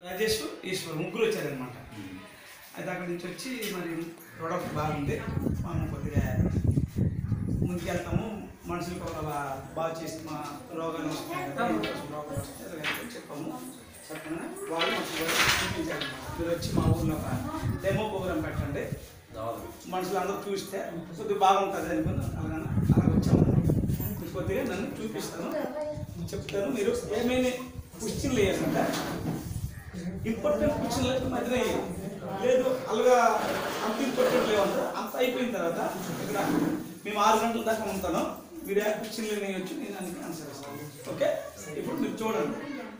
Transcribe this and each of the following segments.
రాజేష్ ఈశ్వర్ ముగ్గురు వచ్చారనమాట అయితే అక్కడి నుంచి వచ్చి మరి ప్రొడక్ట్ బాగుంది మనం కొద్దిగా ముందుకెళ్తాము మనుషులకు ఒక బాగా చేసి మా రోగాలు వస్తున్నాయి కదా ఈ కోసం రోగాలు వస్తాయి అది అని చెప్పాము చెప్పగానే వాళ్ళు మాకు చూపించారు మీరు వచ్చి మా ఊర్లో ఒక డెమో ప్రోగ్రామ్ పెట్టండి మనుషులు అందరూ చూస్తే కొద్దిగా బాగుంటుంది అనుకుని అలాగనే అలా వచ్చాము మీకు కొద్దిగా నన్ను చూపిస్తాను చెప్తాను మీరు ఏమేమి క్వశ్చన్లు వేయాలంటే ఇంపార్టెంట్ క్వశ్చన్లు అయితే మధ్యలో వేయాలి. లేదు అలాగా అంత ఇంపార్టెంట్ లేవంటే అంత అయిపోయిన తర్వాత ఇక్కడ మేము ఆరు గంటల దాకా ఉంటాను మీరు ఆ క్వశ్చన్లు వేయచ్చు నేను దానికి ఆన్సర్ ఇస్తాను ఓకే ఇప్పుడు మీరు చూడండి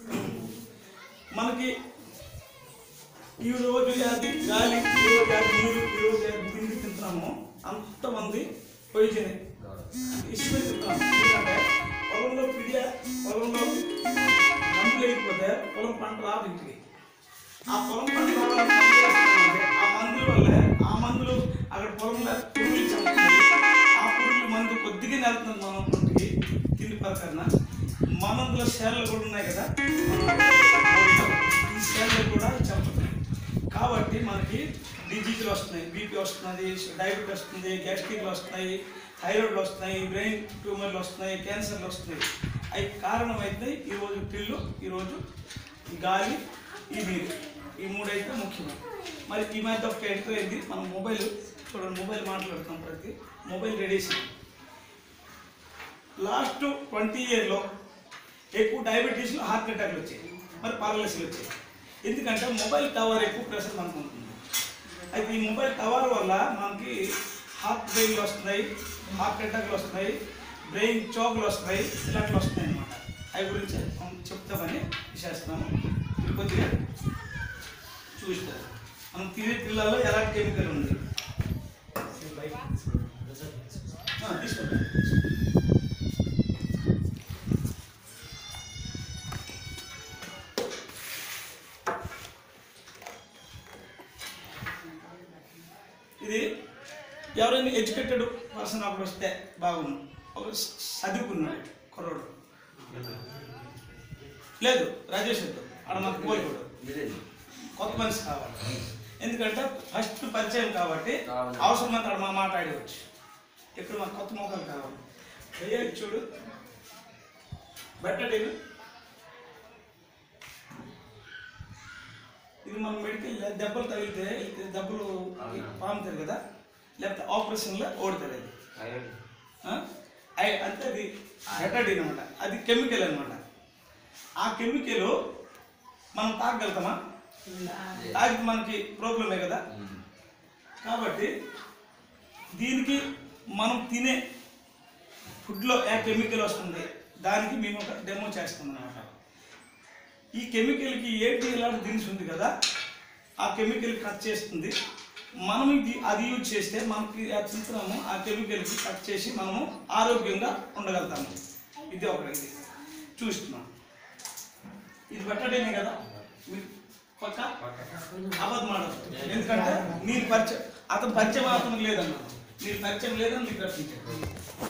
మనకి ఈ రోజు అది గాలి ఈ రోజు అది నీరు ఈ రోజు అది తిండి తింటున్నాము అంతమంది పొయ్యి ఇష్టమే తింటున్నాము ఎందుకంటే పొలంలో పిడియ పొలంలో మందులు లేకపోతే పొలం పంట రాదు ఇంటికి ఆ పొలం పంట రావాలంటే మందులు వేస్తున్నామంటే ఆ మందుల వల్లే ఆ మందులు అక్కడ పొలంలో పురుగులు చంపుతుంది ఆ పురుగుల మందు కొద్దిగా వెళ్తుంది మన ఒంటికి తిండి పరకన్నా మనందులో సేలలు కూడా ఉన్నాయి కదా ఈ సేలలు కూడా చంపుతాయి కాబట్టి మనకి డిజీజులు వస్తున్నాయి బీపీ వస్తున్నది డయాబెటీస్ వస్తుంది గ్యాస్ట్రిక్లు వస్తున్నాయి థైరాయిడ్లు వస్తున్నాయి బ్రెయిన్ ట్యూమర్లు వస్తున్నాయి క్యాన్సర్లు వస్తున్నాయి అవి కారణం అయితే ఈరోజు పిల్లు ఈరోజు ఈ గాలి ఈ నీరు ఈ మూడైతే ముఖ్యమే మరి ఈ మధ్య ఒక ఏంటి మనం మొబైల్ చూడండి మొబైల్ మాట్లాడుతాం ప్రతి మొబైల్ రేడియేషన్ లాస్ట్ ట్వంటీ ఇయర్లో ఎక్కువ డయాబెటీస్లో హార్ట్ అటాక్లు వచ్చాయి మరి పారలసిలు వచ్చాయి ఎందుకంటే మొబైల్ టవర్ ఎక్కువ ప్రెషర్ మనకు ఉంటుంది అయితే ఈ మొబైల్ టవర్ వల్ల మనకి హార్ట్ బ్రెయిన్లు వస్తున్నాయి హార్ట్ అటాక్లు వస్తున్నాయి బ్రెయిన్ చోకులు వస్తున్నాయి ఇలాంటివి వస్తున్నాయి అన్నమాట అవి గురించి మనం చెప్తామని విశేస్తున్నాము మీరు కొద్దిగా చూస్తారు మనం తినే పిల్లల్లో ఎలాంటి కెమికల్ ఉంది ఆ, తీసుకోండి ఇది ఎవరైనా ఎడ్యుకేటెడ్ పర్సన్ అప్పుడు వస్తే బాగుండు ఒక చదువుకున్నాడు కుర్రోడు లేదు రాజేష్ వద్దు ఆడ మాకు పోలికోడు కొత్త మనిషి కావాలి ఎందుకంటే ఫస్ట్ పరిచయం కాబట్టి అవును. అవసరమైతే ఆడ మా మాట్లాడవచ్చు ఇక్కడ మాకు కొత్త మొక్కలు కావాలి అయ్యా ఇది చూడు బెటర్ ఇది మన మెడికల్ దెబ్బలు తగిలితే ఇది దెబ్బలు అవునా. పాముతారు కదా లేకపోతే ఆపరేషన్లో ఓడతారు అది ఆ? అయ్- అంటే అది హెటడిన్ అనమాట అది కెమికల్ అనమాట ఆ కెమికల్ మనం తాగలుగుతామా తాగితే మనకి ప్రాబ్లమే కదా కాబట్టి దీనికి మనం తినే ఫుడ్లో ఏ కెమికల్ వస్తుంది దానికి మేము ఒక డెమో చేస్తాం అనమాట ఈ కెమికల్కి ఏంటి ఇలాంటి దినుసు ఉంది కదా ఆ కెమికల్ కట్ చేస్తుంది మనం ఇది అది యూజ్ చేస్తే మనకి ఆ చిత్రము ఆ కెమికల్కి కట్ చేసి మనము ఆరోగ్యంగా ఉండగలుగుతాము ఇది ఒకటి ఇది చూస్తున్నాం ఇది పెట్టడేనే కదా మీరు పక్క అబద్ధం ఆడదు ఎందుకంటే మీరు పరిచయం అతను పరిచయం అతను లేదన్నా మీరు పరిచయం లేదని మీకు రక్షించారు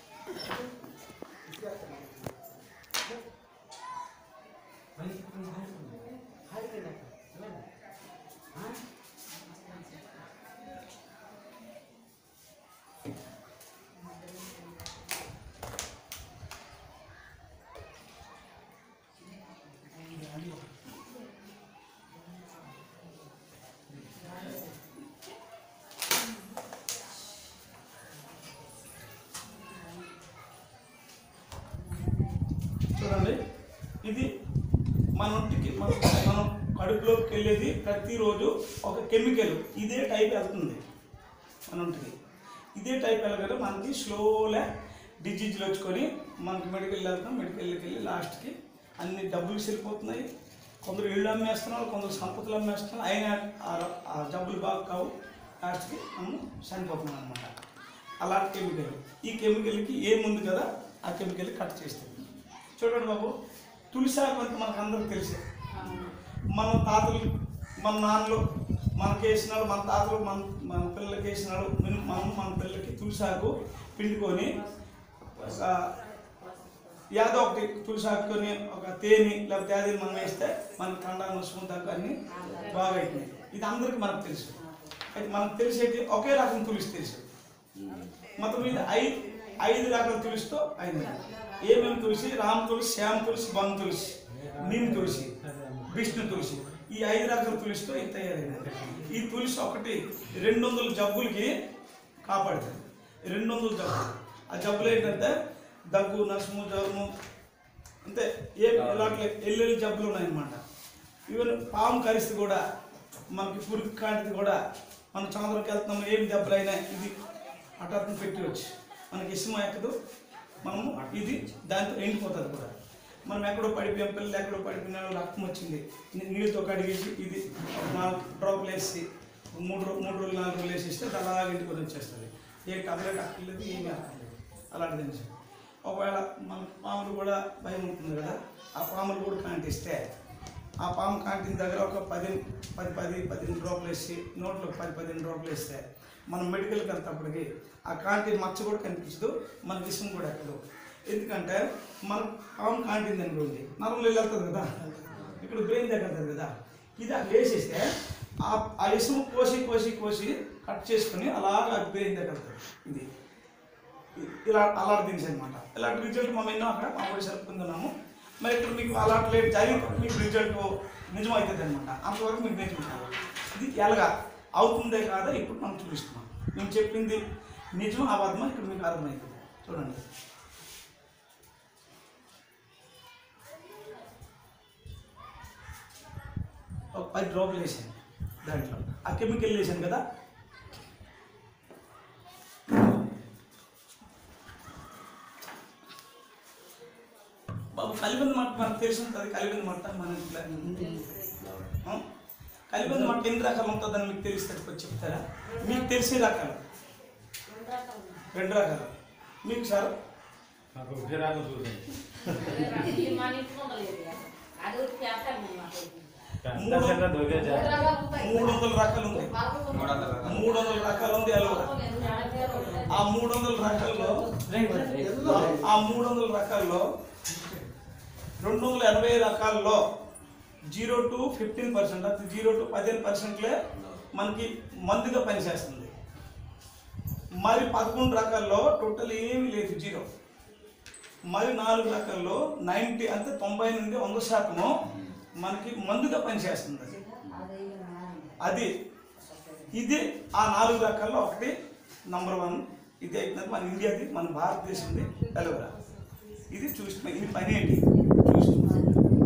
చూడండి ఇది మన ఒంటికి మన మనం కడుపులోకి వెళ్ళేది ప్రతిరోజు ఒక కెమికల్ ఇదే టైప్ వెళ్తుంది మన ఒంటికి ఇదే టైప్ వెళ్ళగానే మనకి స్లోగా డిజీజులు వచ్చుకొని మనకి మెడికల్ వెళ్తాం మెడికల్కి వెళ్ళి లాస్ట్కి అన్ని డబ్బులు సరిపోతున్నాయి కొందరు ఇళ్ళు అమ్మేస్తున్నారు కొందరు సంపదలు అమ్మేస్తున్నారు అయినా ఆ- ఆ డబ్బులు బాగా కావు లాస్ట్కి మనం చనిపోతున్నాం అనమాట అలాంటి కెమికల్ ఈ కెమికల్కి ఏముంది కదా ఆ కెమికల్ కట్ చేస్తుంది చూడండి బాబు తులసాకు అంటే మనకు అందరికి తెలుసు మన తాతలు మన నాన్నలు మనకి వేసినాడు మన తాతలు మన మన పిల్లలకి వేసినాడు మనం మనం మన పిల్లలకి తులసాకు పిండుకొని ఒక యాదో ఒకటి తులసి ఆకుని ఒక తేనె లేకపోతే అది మనం వేస్తే మనకి కండ నొసుకుని తగ్గ అన్ని బాగా అవుతున్నాయి ఇది అందరికీ మనకు తెలుసు అయితే మనకు తెలిసేది ఒకే రకం తులసి తెలుసు మొత్తం మీద ఐదు ఐదు రకాల తులసితో అయింది ఏమేమి తులసి రామ తులసి శ్యామ తులసి బం తులసి నీమ్ తులసి విష్ణు తులసి ఈ ఐదు రకాల తులసితో ఇది తయారైంది ఈ తులసి ఒకటి రెండు వందల జబ్బులకి కాపాడుతుంది రెండు వందల జబ్బులు ఆ జబ్బులు ఏంటంటే దగ్గు నసుము జ్వరము అంతే ఏ ఇలాంటి ఎల్లెల్లి జబ్బులు ఉన్నాయన్నమాట ఈవెన్ పాము కరిస్తే కూడా మనకి పురుగు కాంటిది కూడా మనం చంద్రకి వెళ్తున్నాం ఏం దెబ్బలైనా ఇది హఠాత్తున పెట్టవచ్చు మనకి ఇష్టం ఎక్కదు మనము ఇది దాంతో ఎండిపోతుంది కూడా మనం ఎక్కడో పడిపోయాం పిల్లలు ఎక్కడో పడిపోయిన రక్తం వచ్చింది నీ- నీళ్ళతో కడిగేసి ఇది ఒక నాలుగు డ్రాపులు వేసి ఒక మూడు రో- మూడు రోజులు నాలుగు రోజులు వేసి ఇస్తే అది అలాగే ఇంటికి వచ్చేస్తుంది ఏ టాబ్లెట్ అక్కర్లేదు ఏమీ అక్కర్లేదు అలాంటిది అని చెప్పి. ఒకవేళ మన పాములు కూడా భయం ఉంటుంది కదా ఆ పాములు కూడా కాంటిస్తే ఆ పాము కాంటిన దగ్గర ఒక పది పది పది పదిహేను డ్రాపులు వేసి నోట్లో పది పదిహేను డ్రాపులు వేస్తే మనం మెడికల్కి వెళ్తేప్పటికి ఆ కాంటి మచ్చ కూడా కనిపించదు మన విషయం కూడా ఎక్కదు ఎందుకంటే మన పాము కాంటింది అనుకోండి నరంలో వెళ్తుంది కదా ఇక్కడ బ్రెయిన్ దగ్గర వెళ్తుంది కదా ఇది అక్కడ వేసేస్తే ఆ ఆ ఇసుము కోసి కోసి కోసి కట్ చేసుకుని అలాగా బ్రెయిన్ దగ్గర వెళ్తుంది ఇది ఇలా అలాంటి థింగ్స్ అనమాట ఇలాంటి రిజల్ట్ మనం ఎన్నో అక్కడ మామూలు జరుపుకుంటున్నాము మరి ఇక్కడ మీకు అలాంటి లేట్ జరిగి మీకు రిజల్ట్ నిజం అవుతుంది అనమాట అంతవరకు మీకు నేర్చుకుంటారు ఇది ఎలాగా అవుతుందే కాదా ఇప్పుడు మనం చూపిస్తున్నాం మేము చెప్పింది నిజం అబద్ధం ఇక్కడ మీకు అర్థమవుతుంది చూడండి ఒక పది డ్రాపులు వేసాను దాంట్లో ఆ కెమికల్ వేసాను కదా బాబు కలిపింది మట్ట మనకు తెలిసి ఉంటుంది కలిపింది మట్ట మన ఇంట్లో ఆ? కలిపింది మట్ట ఎన్ని రకాలు ఉంటుందని మీకు తెలిస్తే కొంచెం చెప్తారా మీకు తెలిసే రకాలు రెండు రకాలు మీకు సార్ నాకు ఒకే రాగం చూడండి పెద్ద చిన్న దొరికే జాతి. మూడు వందల రకాలు ఉంది మూడు వందల రకాలు ఉంది అలవా ఆ మూడు వందల రకాల్లో ఆ మూడు వందల రకాల్లో రెండు వందల ఎనభై రకాల్లో జీరో టు ఫిఫ్టీన్ పర్సెంట్ అది జీరో టు పదిహేను పర్సెంట్లే మనకి మందుగా పనిచేస్తుంది మరి పదకొండు రకాల్లో టోటల్ ఏమీ లేదు జీరో మరి నాలుగు రకాల్లో నైంటీ అంటే తొంభై నుండి వంద శాతము మనకి మందుగా పనిచేస్తుంది అది అది ఇది ఆ నాలుగు రకాల్లో ఒకటి నంబర్ వన్ ఇది అయిపోయింది మన ఇండియాది మన భారతదేశంది తెలవరా ఇది చూస్తున్నాం ఇది పని ఏంటి చూస్తున్నాం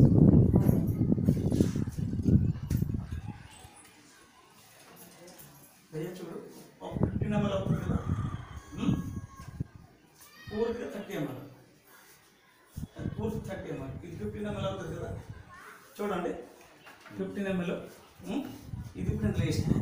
దయ్యా చూడు ఒక ఫిఫ్టీన్ ఎంఎల్ అవుతుంది కదా ఉమ్? పూర్తిగా థర్టీ ఎంఎల్ పూర్తి థర్టీ ఎంఎల్ ఇది ఫిఫ్టీన్ ఎంఎల్ అవుతుంది కదా చూడండి ఫిఫ్టీన్ ఎంఎల్ ఇది ఇప్పుడు ఇందులో వేసిన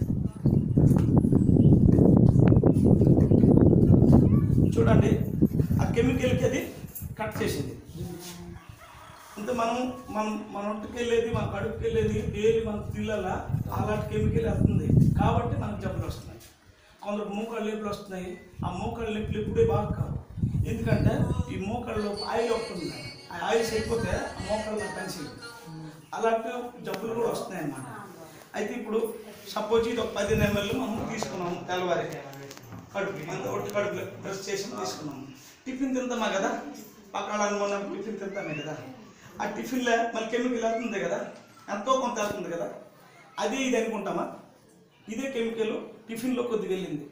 చూడండి ఆ కెమికల్కి అది కట్ చేసింది అంటే మనం మనం మన ఒంటికి వెళ్ళేది మన కడుపుకి వెళ్ళేది డైలీ మనకు తిల్లాల అలాంటి కెమికల్ వెళ్తుంది కాబట్టి మనకు జబ్బులు వస్తున్నాయి కొందరు మోకాళ్ళ లేపులు వస్తున్నాయి ఆ మోకాళ్ళ లేపులు ఎప్పుడే బాగా కావు ఎందుకంటే ఈ మోకాళ్ళలో ఆయిల్ ఒకటి ఉంది ఆ ఆయిల్ సరిపోతే ఆ మోకాళ్ళ పని అలాంటి జబ్బులు కూడా వస్తున్నాయి అన్నమాట అయితే ఇప్పుడు సపోజ్ ఇది ఒక పదిహేను ఎంఎల్ మనం తీసుకున్నాము తెల్లవారి కడుపు అంత ఒకటి కడుపులో బ్రష్ చేసి తీసుకున్నాము టిఫిన్ తింటామా కదా పక్కన మనం టిఫిన్ తింటామే కదా ఆ టిఫిన్లో మళ్ళీ కెమికల్ వెళ్తుంది కదా ఎంతో కొంత వెళ్తుంది కదా అదే ఇది అనుకుంటామా ఇదే కెమికల్ టిఫిన్లో కొద్దిగా వెళ్ళింది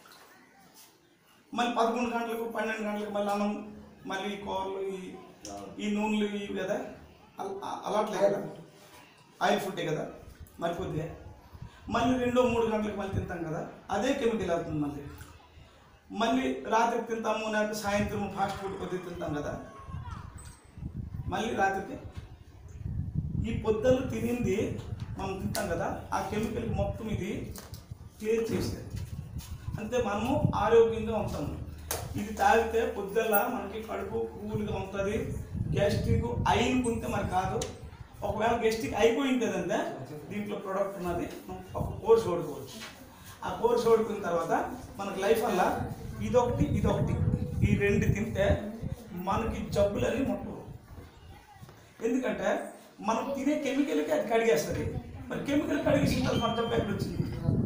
మళ్ళీ పదకొండు గంటలకు పన్నెండు గంటలకు మళ్ళీ అన్నం మళ్ళీ ఈ కూరలు ఈ ఈ నూనెలు ఇవి కదా అల- అ- అలాట్లే కదా ఆయిల్ ఫుడ్డే కదా మరి కొద్దిగా మళ్ళీ రెండో మూడు గంటలకు మళ్ళీ తింటాం కదా అదే కెమికల్ వెళ్తుంది మళ్ళీ మళ్ళీ రాత్రికి తింటాము లేకపోతే సాయంత్రం ఫాస్ట్ ఫుడ్ కొద్దిగా తింటాం కదా మళ్ళీ రాత్రికి ఈ పొద్దులు తినింది మనం తింటాం కదా ఆ కెమికల్ మొత్తం ఇది క్లియర్ చేసేది అంతే మనము ఆరోగ్యంగా ఉంటాము ఇది తాగితే పొద్దుల్ల మనకి కడుపు కూల్గా ఉంటుంది గ్యాస్ట్రిక్ అయినుకుంటే మరి కాదు ఒకవేళ గ్యాస్ట్రిక్ అయిపోయిందంటే దీంట్లో ప్రోడక్ట్ ఉన్నది మనం ఒక కోర్స్ ఓడుకోవచ్చు ఆ కోర్స్ ఓడుకున్న తర్వాత మనకు లైఫ్ వల్ల ఇదొకటి ఇదొకటి ఈ రెండు తింటే మనకి జబ్బులని ముట్టవు ఎందుకంటే మనం తినే కెమికల్కి అది కడిగేస్తుంది మరి కెమికల్ కడిగేసిన తర్వాత మన జబ్బు ఎక్కడ వచ్చింది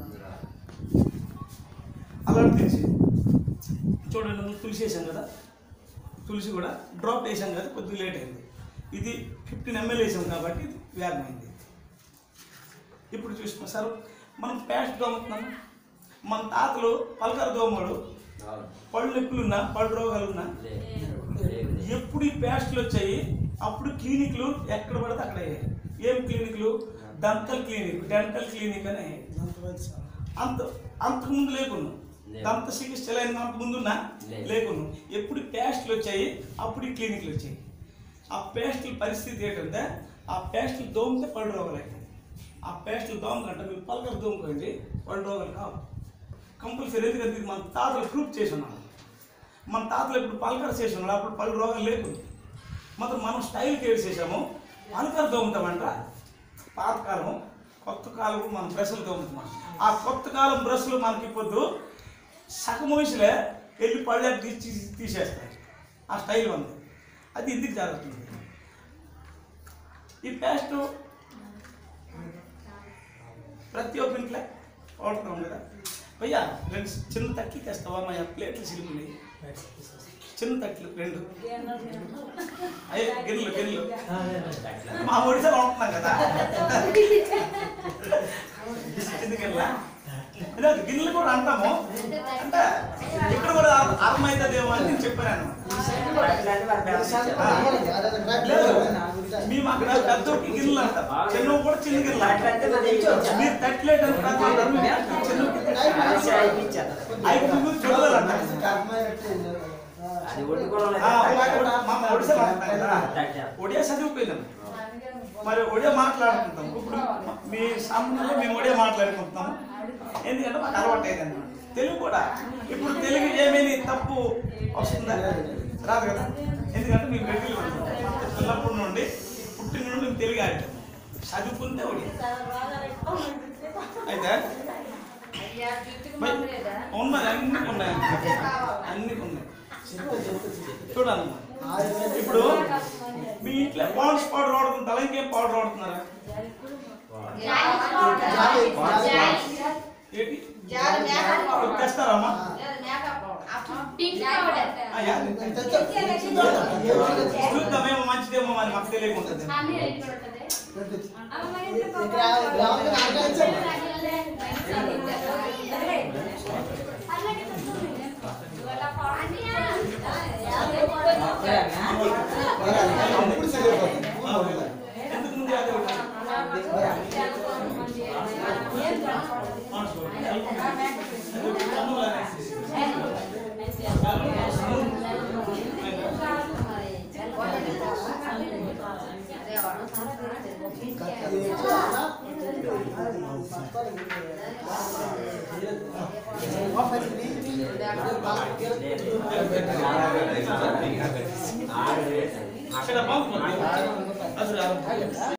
అలాంటి తెలిసి చూడండి నువ్వు తులసి వేసాం కదా తులసి కూడా డ్రాప్ వేసాం కదా కొద్దిగా లేట్ అయింది ఇది ఫిఫ్టీన్ ఎంఎల్ వేసాం కాబట్టి ఇది వేగమైంది ఇప్పుడు చూసిన సార్ మనం పేస్ట్ దోమతున్నాము మన తాతలు పలకర దోమలు పళ్ళు నొప్పులున్నా పళ్ళు రోగాలున్నా ఎప్పుడు ఈ పేస్ట్లు వచ్చాయి అప్పుడు క్లినిక్లు ఎక్కడ పడితే అక్కడ అయ్యాయి ఏం క్లినిక్లు దంతల్ క్లినిక్ డెంటల్ క్లినిక్ అని అయ్యాయి. అంత అంతకుముందు లేకున్నాం లేదు. దంత చికిత్సలు అయిన అంత ముందున్నా లేదు. లేకున్నాం ఎప్పుడు పేస్ట్లు వచ్చాయి అప్పుడు ఈ క్లినిక్లు వచ్చాయి ఆ పేస్టుల పరిస్థితి ఏంటంటే ఆ పేస్టులు దోమితే పళ్ళు రోగాలు అవుతాయి ఆ పేస్టులు దోమకంటే మీరు పలకలు దోముకోండి పళ్ళు రోగాలు కావు కంపల్సరీ ఎందుకంటే ఇది మన తాతలు ప్రూఫ్ చేసి ఉన్నాం మన తాతలు ఇప్పుడు పలకర చేసి ఉన్నాడు అప్పుడు పలు రోగాలు లేకుండా మాత్రం మనం స్టైల్కి ఏడు చేసాము పలకర దోముతామంట పాతకాలం కొత్త కాలం మనం బ్రష్లు దోముతాం ఆ కొత్త కాలం బ్రష్లు మనకి ఇప్పుడు సగం వయసులే వెళ్ళి పళ్ళ తీసి తీసేస్తాయి ఆ స్టైల్ ఉంది అది ఎందుకు జరుగుతుంది ఈ పేస్ట్ ప్రతి ఒక్క ఇంట్లో వాడుతాం కదా భయ్యా రెండు చిన్న తట్లు తెస్తావా మా ప్లేట్లు సిలిపినాయి చిన్న తట్లు రెండు అయ్యే గిన్నెలు గిన్నెలు మా ఒడిశాలో ఉంటున్నాం కదా ఎందుకల్లా అదే అది గిన్నెలు కూడా అంటాము అంటే ఇక్కడ కూడా అర్థమవుతుందేమో అని నేను చెప్పాను లేదు మేము అక్కడ పెద్దోకి గిన్నెలు అంటాం చిన్న కూడా చిన్న గిన్నెలు అంటాం మీరు తట్లేట్ అని పెద్ద అంటారు, మేము చిన్న ఐదు చూడాలి అంటారు అది వండుకోవడం ఆ, ఒ- మా ఒడిశాలో అంటాం కదా ఒడియా చదివిపోయినాం మరి ఒడియా మాట్లాడుకుంటాం ఇప్పుడు మీ సామాన్యంలో మేము ఒడియా మాట్లాడుకుంటున్నాము ఎందుకంటే మాకు అలవాటు అయిందన్నమాట తెలుగు కూడా ఇప్పుడు తెలుగు ఏమేమి తప్పు వస్తుందా రాదు కదా ఎందుకంటే మేము గడ్డిలు చిన్నప్పటి నుండి పుట్టిన నుండి మేము తెలుగు ఆడాం చదువుకుంటే ఒడియా అయితే మరి ఉన్నది అన్ని ఉన్నాయి అన్ని ఉన్నాయి చూడాలమ్మా ఇప్పుడు మీ ఇంట్లో పాండ్స్ పౌడర్ వాడుకుంటారా ఇంకేం పౌడర్ వాడుతున్నారా ఏంటి తెస్తారమ్మా ఆ, యా. చూద్దామేమో మంచిదేమో మరి మాకు తెలియకుంటుంది ఎందుకు ముందు అదే ఉంటారు? Pond's powder. అక్కడ బాగుంటుంది అది రాదు.